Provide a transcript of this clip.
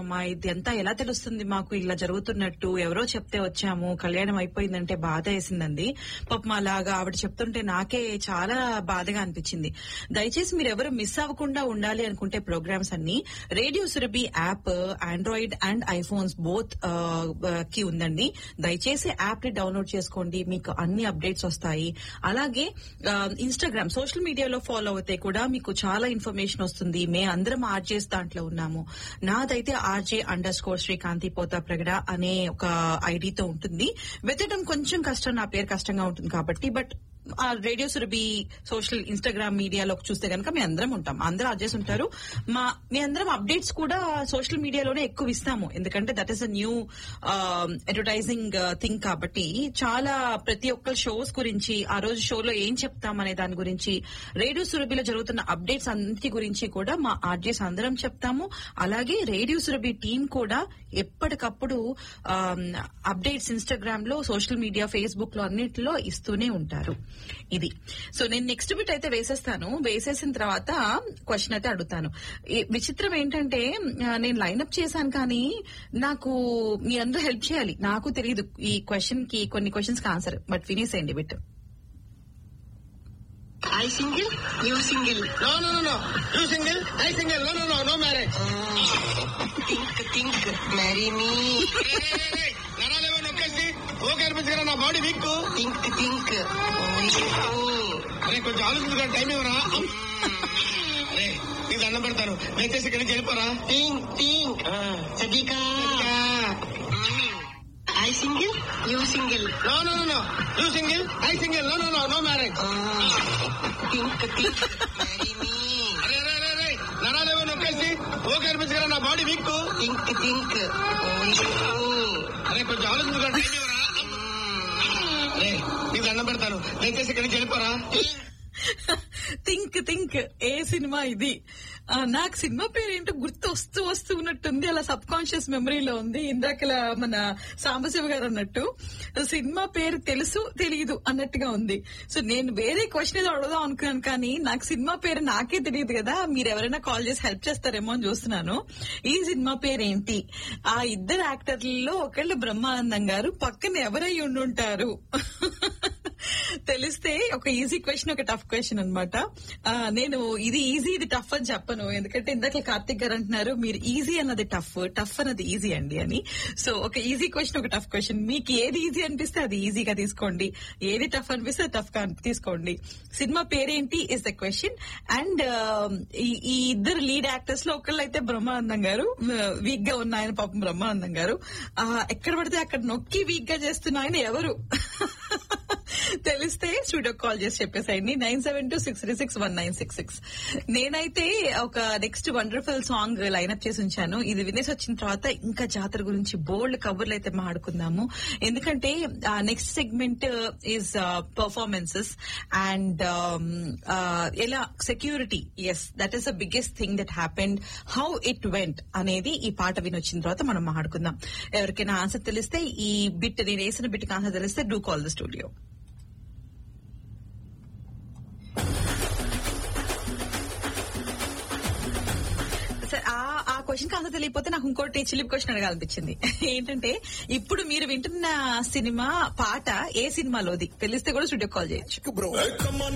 వచ్చామమ్మా ఇది అంతా ఎలా తెలుస్తుంది మాకు ఇలా జరుగుతున్నట్టు ఎవరో చెప్తే వచ్చాము కళ్యాణం అయిపోయిందంటే బాధ వేసిందండి పాపం అలాగా ఆవిడ చెప్తుంటే నాకే చాలా బాధగా అనిపించింది దయచేసి మీరు ఎవరు మిస్ అవ్వకుండా ఉండాలి అనుకుంటే ప్రోగ్రామ్స్ అన్ని radio Surabhi app Android and iPhones both కి ఉందండి దయచేసి యాప్ ని డౌన్లోడ్ చేసుకోండి మీకు అన్ని అప్డేట్స్ వస్తాయి అలాగే ఇన్స్టాగ్రామ్ సోషల్ మీడియాలో ఫాలో అవుతే కూడా మీకు చాలా ఇన్ఫర్మేషన్ వస్తుంది మే అందరం ఆర్జేస్ దాంట్లో ఉన్నాము నాదైతే ఆర్జే అండర్ స్కోర్ శ్రీకాంతి పోతా ప్రగడ అనే ఒక ఐడితో ఉంటుంది వెతకడం కొంచెం కష్టం నా పేరు కష్టంగా ఉంటుంది కాబట్టి బట్ ఆ రేడియో సురభి సోషల్ ఇన్స్టాగ్రామ్ మీడియాలో చూస్తే కనుక మీ అందరం ఉంటాం అందరూ అడ్జస్ట్ ఉంటారు మా మీ అందరం అప్డేట్స్ కూడా సోషల్ మీడియాలోనే ఎక్కువ ఇస్తాము ఎందుకంటే that is a new advertising thing కాబట్టి చాలా ప్రతి ఒక్క షోస్ గురించి ఆ రోజు షోలో ఏం చెప్తాం అనే దాని గురించి రేడియో సురభిలో జరుగుతున్న అప్డేట్స్ అన్నిటి గురించి కూడా మా ఆర్జేస్ అందరం చెప్తాము అలాగే రేడియో సురభి టీం కూడా ఎప్పటికప్పుడు అప్డేట్స్ ఇన్స్టాగ్రామ్ లో సోషల్ మీడియా ఫేస్బుక్ లో అన్నిటిలో ఇస్తూనే ఉంటారు ఇది సో నేను నెక్స్ట్ బిట్ అయితే వేసేస్తాను వేసేసిన తర్వాత క్వశ్చన్ అయితే అడుగుతాను ఈ విచిత్రం ఏంటంటే ఆ, నేను లైన్అప్ చేశాను కానీ నాకు మీ అందరూ హెల్ప్ చేయాలి నాకు తెలియదు ఈ క్వశ్చన్ కి కొన్ని క్వశ్చన్స్ కి ఆన్సర్ బట్ వినేసేయండి bit I single, you single. No, no, no, no. You single, I single. No, no, no, no marriage. Think, think, marry me. నరాలేమో నొక్కేసి ఓకే అనిపించగల నా body weak Think, think, marry me. అరే కొంచెం ఆలోచించుకోండి time ఇవ్వరా అరే నీకు దండం పెడతాను దయచేసి ఇక్కడి నుంచి వెళ్ళిపోరా Think, think. Sadika. I single, you single. No no no no you single I single no no no no marriage Think, think, marry me. అరే అరే అరే అరే నరాలేమో నొక్కేసి ఓకే అనిపించగల నా body weak Think, think, marry me. అరే కొంచెం ఆలోచించుకోండి టైం ఇవ్వరా అరే నీకు దండం పెడతాను దయచేసి ఇక్కడి నుంచి వెళ్ళిపోరా థింక్ థింక్ ఏ సినిమా ఇది ఆ, నాకు సినిమా పేరు ఏంటో గుర్తు వస్తూ వస్తూ ఉన్నట్టుంది అలా సబ్ కాన్షియస్ మెమరీలో ఉంది ఇందాకల మన సాంబశివ గారు అన్నట్టు సినిమా పేరు తెలుసు తెలియదు అన్నట్టుగా ఉంది సో నేను వేరే క్వశ్చన్ ఏదో అడుగుదాం అనుకున్నాను కానీ నాకు సినిమా పేరు నాకే తెలియదు కదా మీరు ఎవరైనా కాల్ చేసి హెల్ప్ చేస్తారేమో అని చూస్తున్నాను ఈ సినిమా పేరు ఏంటి ఆ ఇద్దరు యాక్టర్లలో ఒకళ్ళు బ్రహ్మానందం గారు పక్కన ఎవరై ఉండుంటారు తెలిస్తే ఒక ఈజీ క్వశ్చన్ ఒక టఫ్ క్వశ్చన్ అనమాట నేను ఇది ఈజీ ఇది టఫ్ అని చెప్పను ఎందుకంటే ఇందాక కార్తిక్ గారు అంటున్నారు మీరు ఈజీ అన్నది టఫ్ టఫ్ అన్నది ఈజీ అండి అని సో ఒక ఈజీ క్వశ్చన్ ఒక టఫ్ క్వశ్చన్ మీకు ఏది ఈజీ అనిపిస్తే అది ఈజీగా తీసుకోండి ఏది టఫ్ అనిపిస్తే టఫ్ గా తీసుకోండి సినిమా పేరేంటి ఇస్ ద క్వశ్చన్ అండ్ ఈ ఇద్దరు లీడ్ యాక్టర్స్ లో ఒకళ్ళు అయితే బ్రహ్మానందం గారు వీక్ గా ఉన్న ఆయన పాపం బ్రహ్మానందం గారు ఆ, ఎక్కడ పడితే అక్కడ నొక్కి వీక్ గా చేస్తున్న ఆయన ఎవరు తెలిస్తే స్టూడియో కాల్ చేసి చెప్పేసేయండి nine seven two six three six one nine six six నేనైతే ఒక నెక్స్ట్ వండర్ఫుల్ సాంగ్ లైన్అప్ చేసి ఉంచాను ఇది వినేసి వచ్చిన తర్వాత ఇంకా జాతర గురించి బోల్డ్ కబుర్లు అయితే మాట్లాడుకుందాము ఎందుకంటే next segment is performances and ఎలా security yes that is the biggest thing that happened how it went అనేది ఈ పాట వినొచ్చిన తర్వాత మనం మాట్లాడుకుందాం ఎవరికైనా ఆన్సర్ తెలిస్తే ఈ బిట్ నేను వేసిన బిట్కి ఆన్సర్ తెలిస్తే డూ కాల్ ద స్టూడియో సరే, ఆ ఆ క్వశ్చన్ ఆన్సర్ తెలియకపోతే నాకు ఇంకోటి చిలిపి క్వశ్చన్ అడగాలనిపించింది ఏంటంటే ఇప్పుడు మీరు వింటున్న సినిమా పాట ఏ సినిమాలోది తెలిస్తే కూడా స్టూడియో కాల్ చేయొచ్చు Come on